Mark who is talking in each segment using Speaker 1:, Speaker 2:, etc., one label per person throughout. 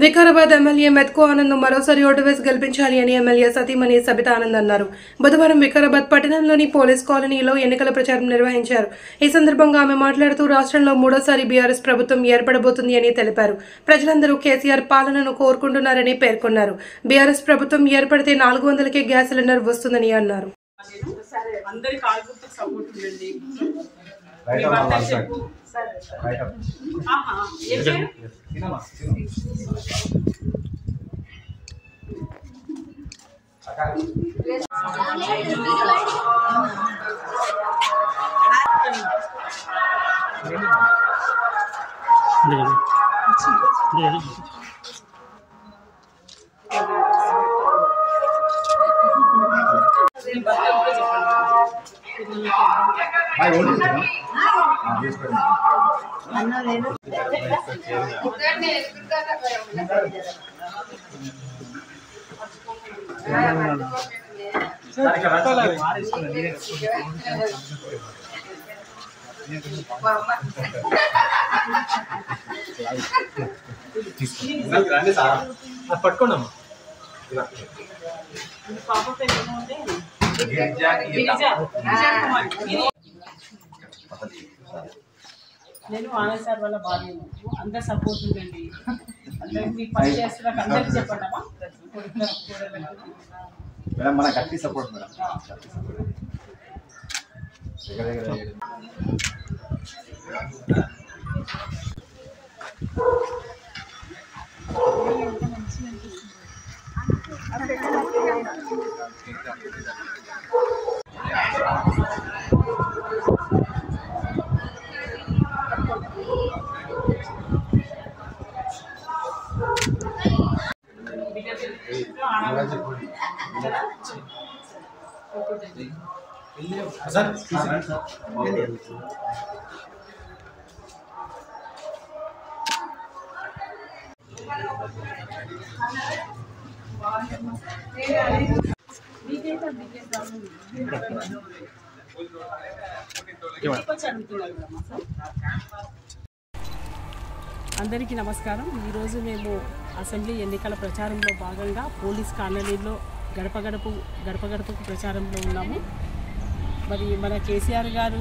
Speaker 1: Vikarabad MLA మెత్కు Anand మరోసారి vote వేసి గెలిపించాలి అని ఎమ్మెల్యే సతీమణి సబితా ఆనంద్ అన్నారు బుధవారం వికారాబాద్ పట్టణంలోని పోలీస్ కాలనీలో ఎన్నికల ప్రచారం నిర్వహించారు ఈ సందర్భంగా ఆమె మాట్లాడుతూ రాష్ట్రంలో మూడోసారి బీఆర్ఎస్ ప్రభుత్వం ఏర్పడబోతుంది అని తెలిపారు ప్రజలందరూ కేసీఆర్ పాలనను కోరుకుంటున్నారని పేర్కొన్నారు బీఆర్ఎస్ ప్రభుత్వం ఏర్పడితే నాలుగు వందలకే గ్యాస్ సిలిండర్ వస్తుందని అన్నారు
Speaker 2: అందరి కాల్ గుర్తుకు సపోర్ట్ ఉండండి
Speaker 3: Right
Speaker 2: మీ
Speaker 3: on,
Speaker 2: భర్త
Speaker 3: one side.
Speaker 2: చెప్పు. సరే, సరే.
Speaker 3: రైట్ అప్
Speaker 2: ఆహా, ఏం పేరు?
Speaker 3: తినమా తిను
Speaker 2: మీ భర్త కూడా చెప్పండి.
Speaker 3: హాయ్ ఓల్డ్ తీసుకోండి రండి సార్
Speaker 4: పట్టుకోండమ్మా
Speaker 2: మీ పాప పేరు ఏమో ఉంటే?
Speaker 3: గిరిజా
Speaker 2: గిరిజ. గిరిజ కుమారి. ఇది- నేను ఆనంద్ సార్ వాళ్ళ భార్యను అందరు సపోర్ట్ ఉండండి అందరికి మీకు పని చేస్తున్నారు అందరికి చెప్పండి అమ్మా కొడుకులకు, కూరలకు.
Speaker 3: మేడం మన గట్టి సపోర్ట్ మేడం గట్టి సపోర్ట్ దగ్గర దగ్గర ఏడు.
Speaker 2: ఆనంద్
Speaker 3: సార్ సార్ సార్
Speaker 2: అందరికీ నమస్కారం ఈరోజు మేము అసెంబ్లీ ఎన్నికల ప్రచారంలో భాగంగా పోలీస్ కాలనీలో గడప గడప గడప గడపకు ప్రచారంలో ఉన్నాము మరి మన కేసీఆర్ గారు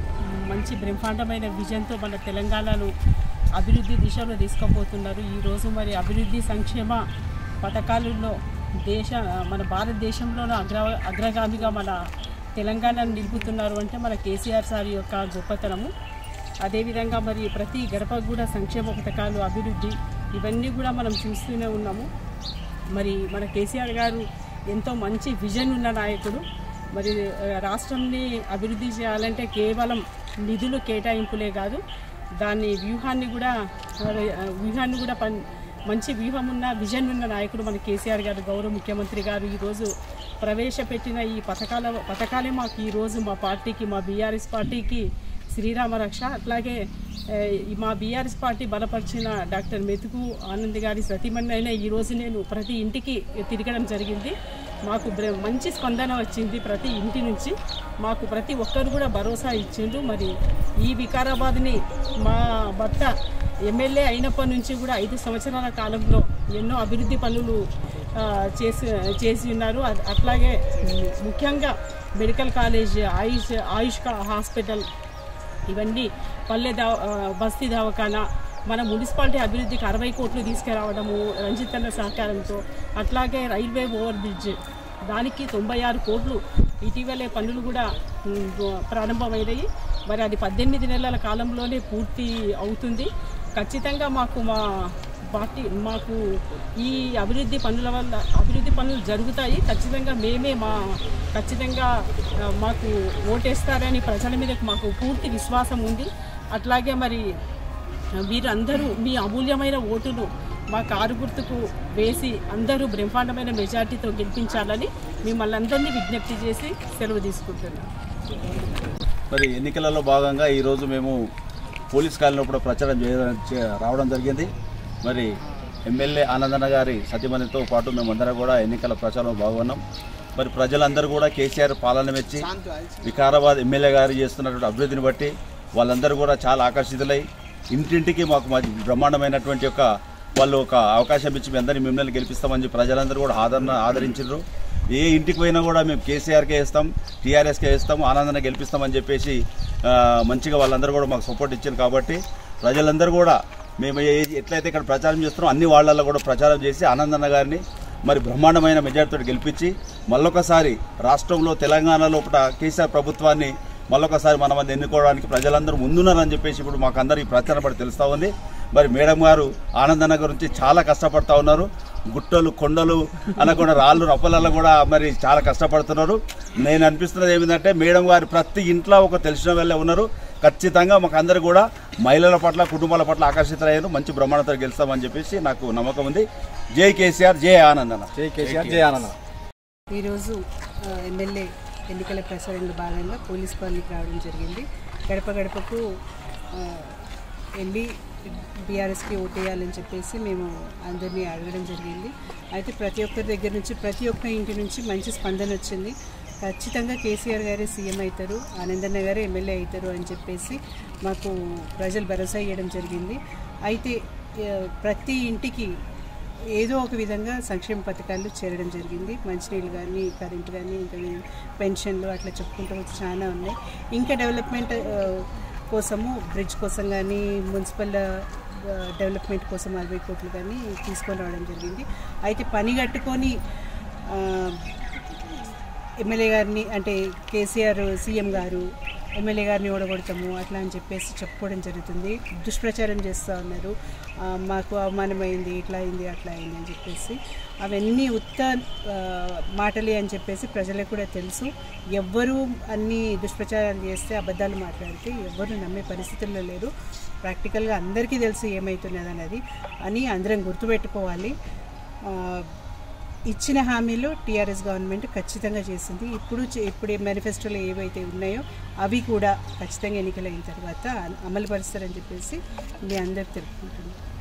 Speaker 2: మంచి బ్రహ్మాండమైన విజన్తో మన తెలంగాణను అభివృద్ధి దిశలో తీసుకుపోతున్నారు ఈరోజు మరి అభివృద్ధి సంక్షేమ పథకాలలో దేశ మన భారతదేశంలోనూ అగ్ర అగ్రగామిగా మన తెలంగాణను నిలుపుతున్నారు అంటే మన కేసీఆర్ సార్ యొక్క గొప్పతనము అదేవిధంగా మరి ప్రతి గడప కూడా సంక్షేమ పథకాలు అభివృద్ధి ఇవన్నీ కూడా మనం చూస్తూనే ఉన్నాము మరి మన కేసీఆర్ గారు ఎంతో మంచి విజన్ ఉన్న నాయకుడు మరి ఆ, రాష్ట్రంని అభివృద్ధి చేయాలంటే కేవలం నిధులు కేటాయింపులే కాదు దాని వ్యూహాన్ని కూడా ఆ, వ్యూహాన్ని కూడా పన్ మంచి వ్యూహం ఉన్న విజన్ ఉన్న నాయకుడు మన కేసీఆర్ గారు గౌరవ ముఖ్యమంత్రి గారు ఈరోజు ప్రవేశపెట్టిన ఈ పథకాల పథకాలే మాకు ఈరోజు మా పార్టీకి మా బీఆర్ఎస్ పార్టీకి శ్రీరామ రక్ష అట్లాగే ఏ, ఈ మా బీఆర్ఎస్ పార్టీ బలపరిచిన డాక్టర్ మెతుకు ఆనంద్ గారి సతీమణి అయినా ఈరోజు నేను ప్రతి ఇంటికి తిరగడం జరిగింది మాకు బ్ర- మంచి స్పందన వచ్చింది ప్రతి ఇంటి నుంచి మాకు ప్రతి ఒక్కరు కూడా భరోసా ఇచ్చిండ్రు మరి ఈ వికారాబాద్ని మా భర్త ఎమ్మెల్యే అయినప్పటి నుంచి కూడా ఐదు సంవత్సరాల కాలంలో ఎన్నో అభివృద్ధి పనులు ఆ, చేసి చేసి ఉన్నారు అ- అట్లాగే ఉమ్, ముఖ్యంగా మెడికల్ కాలేజ్ ఆయుష్ ఆయుష్ కా- హాస్పిటల్ ఇవన్నీ పల్లె దా ఆ, బస్తీ దవాఖానా మన మున్సిపాలిటీ అభివృద్ధికి అరవై కోట్లు తీసుకురావడము రంజిత్ అన్న సహకారంతో అట్లాగే రైల్వే ఓవర్ బ్రిడ్జ్ దానికి తొంభై ఆరు కోట్లు ఇటీవలే పనులు కూడా ఉమ్, ప్రారంభమైనాయి మరి అది పద్దెనిమిది నెలల కాలంలోనే పూర్తి అవుతుంది ఖచ్చితంగా మాకు మా పార్టీ మాకు ఈ అభివృద్ధి పనుల వల్ల అభివృద్ధి పనులు జరుగుతాయి ఖచ్చితంగా మేమే మా ఖచ్చితంగా ఆ, మాకు ఓటేస్తారని ప్రజల మీద మాకు పూర్తి విశ్వాసం ఉంది అట్లాగే మరి మీరు అందరూ మీ అమూల్యమైన ఓటును మా కారు గుర్తుకు వేసి అందరూ బ్రహ్మాండమైన మెజార్టీతో గెలిపించాలని మిమ్మల్ని అందరినీ విజ్ఞప్తి చేసి సెలవు తీసుకుంటున్నాను
Speaker 5: మరి ఎన్నికలలో భాగంగా ఈరోజు మేము పోలీస్ కాలనీలో కూడా ప్రచారం చేయడం చే- రావడం జరిగింది మరి ఎమ్మెల్యే ఆనందన్న గారి సతీమణితో పాటు మేమందరం కూడా ఎన్నికల ప్రచారంలో పాల్గొన్నాం మరి ప్రజలందరూ కూడా కేసీఆర్ పాలన మెచ్చి వికారాబాద్ ఎమ్మెల్యే గారు చేస్తున్నటువంటి అభివృద్ధిని బట్టి వాళ్ళందరూ కూడా చాలా ఆకర్షితులై ఇంటింటికి మాకు మంచి బ్రహ్మాండమైనటువంటి యొక్క వాళ్ళు ఒక అవకాశం ఇచ్చి మీ అందరినీ మిమ్మల్ని గెలిపిస్తామని చెప్పి ప్రజలందరూ కూడా ఆదరణ ఆదరించారు ఏ ఇంటికి పోయినా కూడా మేము కేసీఆర్కే ఇస్తాం టీఆర్ఎస్కే ఇస్తాం ఆనందంగా గెలిపిస్తామని చెప్పేసి ఆ, మంచిగా వాళ్ళందరూ కూడా మాకు సపోర్ట్ ఇచ్చారు కాబట్టి ప్రజలందరూ కూడా మేము ఏ- ఎట్లయితే ఇక్కడ ప్రచారం చేస్తున్నామో అన్ని వాళ్ళల్లో కూడా ప్రచారం చేసి ఆనందన్న గారిని మరి బ్రహ్మాండమైన మెజార్టీతో గెలిపించి మళ్ళొకసారి రాష్ట్రంలో తెలంగాణ లోపల కేసీఆర్ ప్రభుత్వాన్ని మళ్ళొకసారి మనం అది ఎన్నుకోవడానికి ప్రజలందరూ ముందున్నారని చెప్పేసి ఇప్పుడు మాకు అందరూ ఈ ప్రచారం పడి తెలుస్తూ ఉంది మరి మేడం గారు ఆనందన్న గురించి చాలా కష్టపడతా ఉన్నారు గుట్టలు కొండలు అనకుండా రాళ్ళు రప్పలలో కూడా మరి చాలా కష్టపడుతున్నారు నేను అనిపిస్తున్నది ఏమిటంటే మేడం గారు ప్రతి ఇంట్లో ఒక తెలిసిన వాళ్ళే ఉన్నారు ఖచ్చితంగా మాకు అందరు కూడా మహిళల పట్ల కుటుంబాల పట్ల ఆకర్షితులయ్యారు మంచి బ్రహ్మాండతో గెలుస్తామని చెప్పేసి నాకు నమ్మకం ఉంది జై కేసీఆర్ జై ఆనందన్న
Speaker 3: జై కేసీఆర్ జై ఆనంద
Speaker 2: ఈరోజు ఆ, ఎమ్మెల్యే ఎన్నికల ప్రచారంలో భాగంగా పోలీస్ కాలనీకి రావడం జరిగింది గడప గడపకు ఆ, వెళ్ళి బీఆర్ఎస్కి ఓటేయాలని చెప్పేసి మేము అందరినీ అడగడం జరిగింది అయితే ప్రతి ఒక్కరి దగ్గర నుంచి ప్రతి ఒక్క ఇంటి నుంచి మంచి స్పందన వచ్చింది ఖచ్చితంగా కేసీఆర్ గారే సీఎం అవుతారు ఆనందన్న గారే ఎమ్మెల్యే అవుతారు అని చెప్పేసి మాకు ప్రజలు భరోసా ఇవ్వడం జరిగింది అయితే ఆ, ప్రతి ఇంటికి ఏదో ఒక విధంగా సంక్షేమ పథకాలు చేరడం జరిగింది మంచినీళ్ళు కానీ కరెంట్ కానీ ఇంకా పెన్షన్లు అట్లా చెప్పుకుంటూ వచ్చి చాలా ఉన్నాయి ఇంకా డెవలప్మెంట్ ఆ, కోసము బ్రిడ్జ్ కోసం కానీ మున్సిపల్ ఆ, డెవలప్మెంట్ కోసం అరవై కోట్లు కానీ తీసుకొని రావడం జరిగింది అయితే పని కట్టుకొని ఆ, ఎమ్మెల్యే గారిని అంటే కేసీఆర్ సీఎం గారు ఎమ్మెల్యే గారిని ఓడగొడతాము అట్లా అని చెప్పేసి చెప్పుకోవడం జరుగుతుంది దుష్ప్రచారం చేస్తూ ఉన్నారు ఆ, మాకు అవమానమైంది ఇట్లా అయింది అట్లా అయింది అని చెప్పేసి అవన్నీ ఉత్త ఆ, మాటలే అని చెప్పేసి ప్రజలకు కూడా తెలుసు ఎవ్వరూ అన్ని దుష్ప్రచారాలు చేస్తే అబద్ధాలు మాట్లాడితే ఎవ్వరు నమ్మే పరిస్థితుల్లో లేరు ప్రాక్టికల్గా అందరికీ తెలుసు ఏమవుతున్నది అన్నది అని అందరం గుర్తుపెట్టుకోవాలి ఆ, ఇచ్చిన హామీలు టీఆర్ఎస్ గవర్నమెంట్ ఖచ్చితంగా చేసింది ఇప్పుడు చే- ఇప్పుడు మేనిఫెస్టోలో ఏవైతే ఉన్నాయో అవి కూడా ఖచ్చితంగా ఎన్నికలైన తర్వాత అమలు పరుస్తారని చెప్పేసి మీ అందరికి తెలుపుకుంటున్నాను